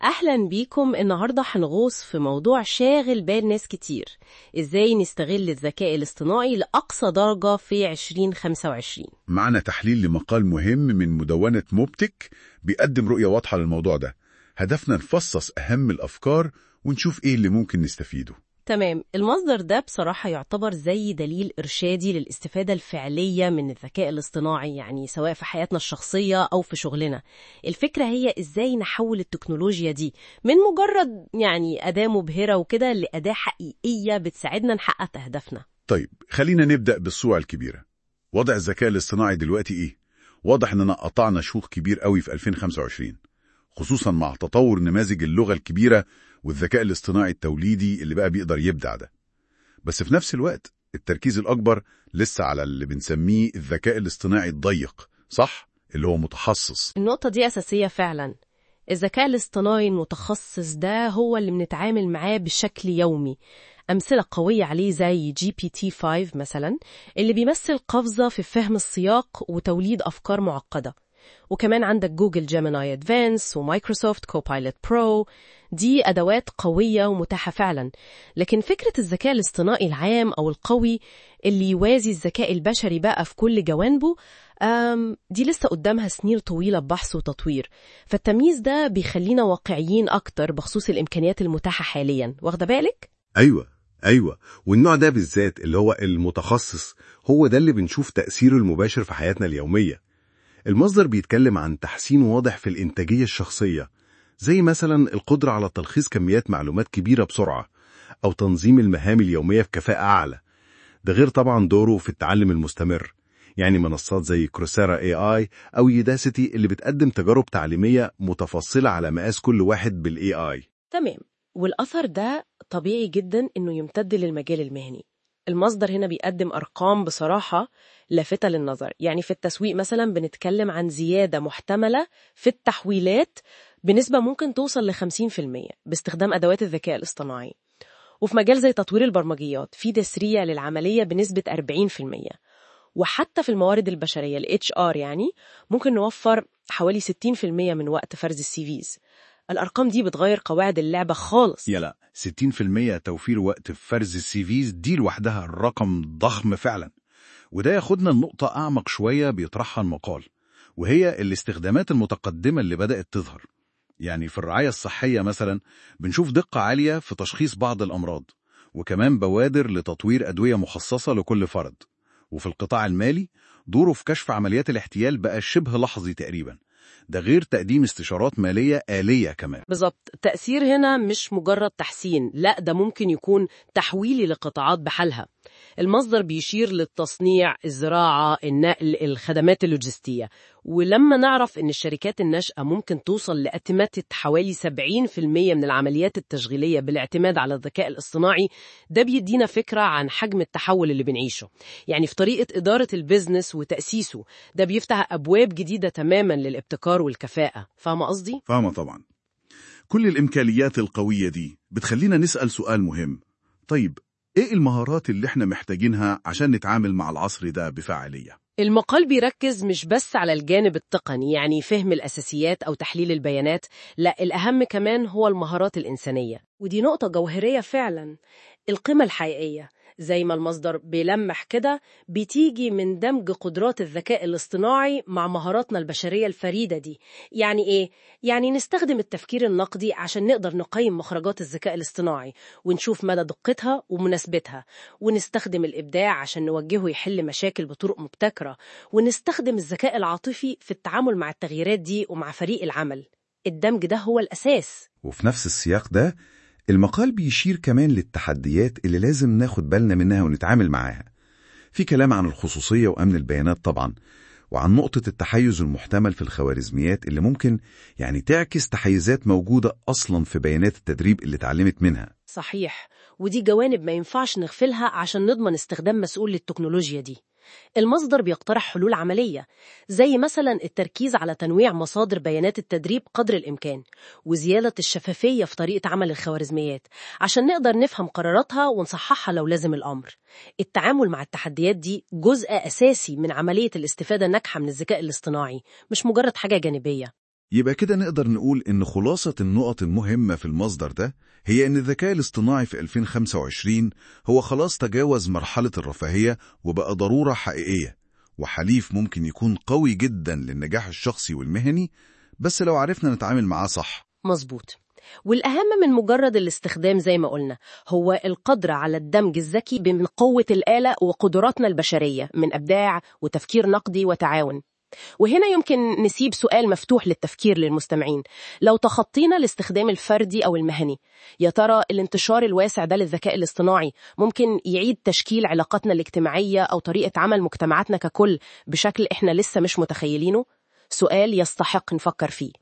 أهلا بيكم النهاردة هنغوص في موضوع شاغل بال ناس كتير إزاي نستغل الذكاء الاصطناعي لأقصى درجة في 2025 معنا تحليل لمقال مهم من مدونة موبتك بيقدم رؤية واضحة للموضوع ده هدفنا نفصص أهم الأفكار ونشوف إيه اللي ممكن نستفيده تمام المصدر ده بصراحة يعتبر زي دليل إرشادي للاستفادة الفعلية من الذكاء الاصطناعي يعني سواء في حياتنا الشخصية أو في شغلنا الفكرة هي إزاي نحول التكنولوجيا دي من مجرد يعني أداة مبهرة وكده لأداة حقيقية بتساعدنا نحقق أهدافنا طيب خلينا نبدأ بالصورة الكبيرة وضع الذكاء الاصطناعي دلوقتي إيه؟ واضح إننا قطعنا شوط كبير قوي في 2025 خصوصا مع تطور نماذج اللغة الكبيرة والذكاء الاصطناعي التوليدي اللي بقى بيقدر يبدع ده بس في نفس الوقت التركيز الأكبر لسه على اللي بنسميه الذكاء الاصطناعي الضيق صح؟ اللي هو متخصص النقطة دي أساسية فعلا الذكاء الاصطناعي المتخصص ده هو اللي بنتعامل معاه بشكل يومي أمثلة قوية عليه زي جي بي تي 5 مثلا اللي بيمثل قفزة في فهم السياق وتوليد أفكار معقدة وكمان عندك جوجل جيميناي ادفانس ومايكروسوفت كوبايلوت برو دي أدوات قوية ومتاحة فعلا لكن فكرة الذكاء الاصطناعي العام أو القوي اللي يوازي الذكاء البشري بقى في كل جوانبه أم دي لسه قدامها سنين طويلة بحث وتطوير فالتمييز ده بيخلينا واقعيين أكتر بخصوص الإمكانيات المتاحة حاليا واخدة بالك؟ أيوة أيوة والنوع ده بالذات اللي هو المتخصص هو ده اللي بنشوف تأثيره المباشر في حياتنا اليومية المصدر بيتكلم عن تحسين واضح في الإنتاجية الشخصية زي مثلا القدرة على تلخيص كميات معلومات كبيرة بسرعة أو تنظيم المهام اليومية بكفاءة أعلى ده غير طبعا دوره في التعلم المستمر يعني منصات زي كروسيرا اي اي او يوداسيتي اللي بتقدم تجارب تعليمية متفصلة على مقاس كل واحد بالاي اي تمام والأثر ده طبيعي جدا إنه يمتد للمجال المهني المصدر هنا بيقدم أرقام بصراحة لافتة للنظر يعني في التسويق مثلا بنتكلم عن زيادة محتملة في التحويلات بنسبة ممكن توصل ل 50% باستخدام أدوات الذكاء الاصطناعي وفي مجال زي تطوير البرمجيات في تسريع للعملية بنسبة 40% وحتى في الموارد البشرية ال HR يعني ممكن نوفر حوالي 60% من وقت فرز السي فيز الأرقام دي بتغير قواعد اللعبة خالص يلا 60% توفير وقت في فرز السي فيز دي لوحدها رقم ضخم فعلا وده ياخدنا لنقطة أعمق شوية بيطرحها المقال وهي الاستخدامات المتقدمة اللي بدأت تظهر يعني في الرعاية الصحية مثلا بنشوف دقة عالية في تشخيص بعض الأمراض وكمان بوادر لتطوير أدوية مخصصة لكل فرد وفي القطاع المالي دوره في كشف عمليات الاحتيال بقى شبه لحظي تقريبا ده غير تقديم استشارات مالية آلية كمان بالظبط التأثير هنا مش مجرد تحسين لا ده ممكن يكون تحويلي لقطاعات بحالها المصدر بيشير للتصنيع الزراعة النقل الخدمات اللوجستية ولما نعرف ان الشركات الناشئة ممكن توصل لأتمتة حوالي 70% من العمليات التشغيلية بالاعتماد على الذكاء الاصطناعي ده بيدينا فكرة عن حجم التحول اللي بنعيشه يعني في طريقة إدارة البيزنس وتأسيسه ده بيفتح أبواب جديدة تماما للابتكار والكفاءة فاهمة قصدي؟ فاهمة طبعا كل الإمكانيات القوية دي بتخلينا نسأل سؤال مهم طيب إيه المهارات اللي إحنا محتاجينها عشان نتعامل مع العصر ده بفاعلية؟ المقال بيركز مش بس على الجانب التقني يعني فهم الأساسيات أو تحليل البيانات لا الأهم كمان هو المهارات الإنسانية ودي نقطة جوهرية فعلا القيمة الحقيقية زي ما المصدر بيلمح كده بتيجي من دمج قدرات الذكاء الاصطناعي مع مهاراتنا البشرية الفريدة دي يعني إيه؟ يعني نستخدم التفكير النقدي عشان نقدر نقيم مخرجات الذكاء الاصطناعي ونشوف مدى دقتها ومناسبتها ونستخدم الإبداع عشان نوجهه يحل مشاكل بطرق مبتكرة ونستخدم الذكاء العاطفي في التعامل مع التغييرات دي ومع فريق العمل الدمج ده هو الأساس وفي نفس السياق ده المقال بيشير كمان للتحديات اللي لازم ناخد بالنا منها ونتعامل معاها في كلام عن الخصوصية وأمن البيانات طبعا وعن نقطة التحيز المحتمل في الخوارزميات اللي ممكن يعني تعكس تحيزات موجودة أصلا في بيانات التدريب اللي اتعلمت منها صحيح ودي جوانب ما ينفعش نغفلها عشان نضمن استخدام مسؤول للتكنولوجيا دي المصدر بيقترح حلول عملية زي مثلا التركيز على تنويع مصادر بيانات التدريب قدر الإمكان وزيادة الشفافية في طريقة عمل الخوارزميات عشان نقدر نفهم قراراتها ونصححها لو لازم الأمر التعامل مع التحديات دي جزء أساسي من عملية الاستفادة الناجحة من الذكاء الاصطناعي مش مجرد حاجة جانبية يبقى كده نقدر نقول إن خلاصة النقط المهمة في المصدر ده هي إن الذكاء الاصطناعي في 2025 هو خلاص تجاوز مرحلة الرفاهية وبقى ضرورة حقيقية وحليف ممكن يكون قوي جدا للنجاح الشخصي والمهني بس لو عرفنا نتعامل معاه صح مظبوط والأهم من مجرد الاستخدام زي ما قلنا هو القدرة على الدمج الذكي بين قوة الآلة وقدراتنا البشرية من إبداع وتفكير نقدي وتعاون وهنا يمكن نسيب سؤال مفتوح للتفكير للمستمعين لو تخطينا الاستخدام الفردي أو المهني يا ترى الانتشار الواسع ده للذكاء الاصطناعي ممكن يعيد تشكيل علاقاتنا الاجتماعية أو طريقة عمل مجتمعاتنا ككل بشكل إحنا لسه مش متخيلينه؟ سؤال يستحق نفكر فيه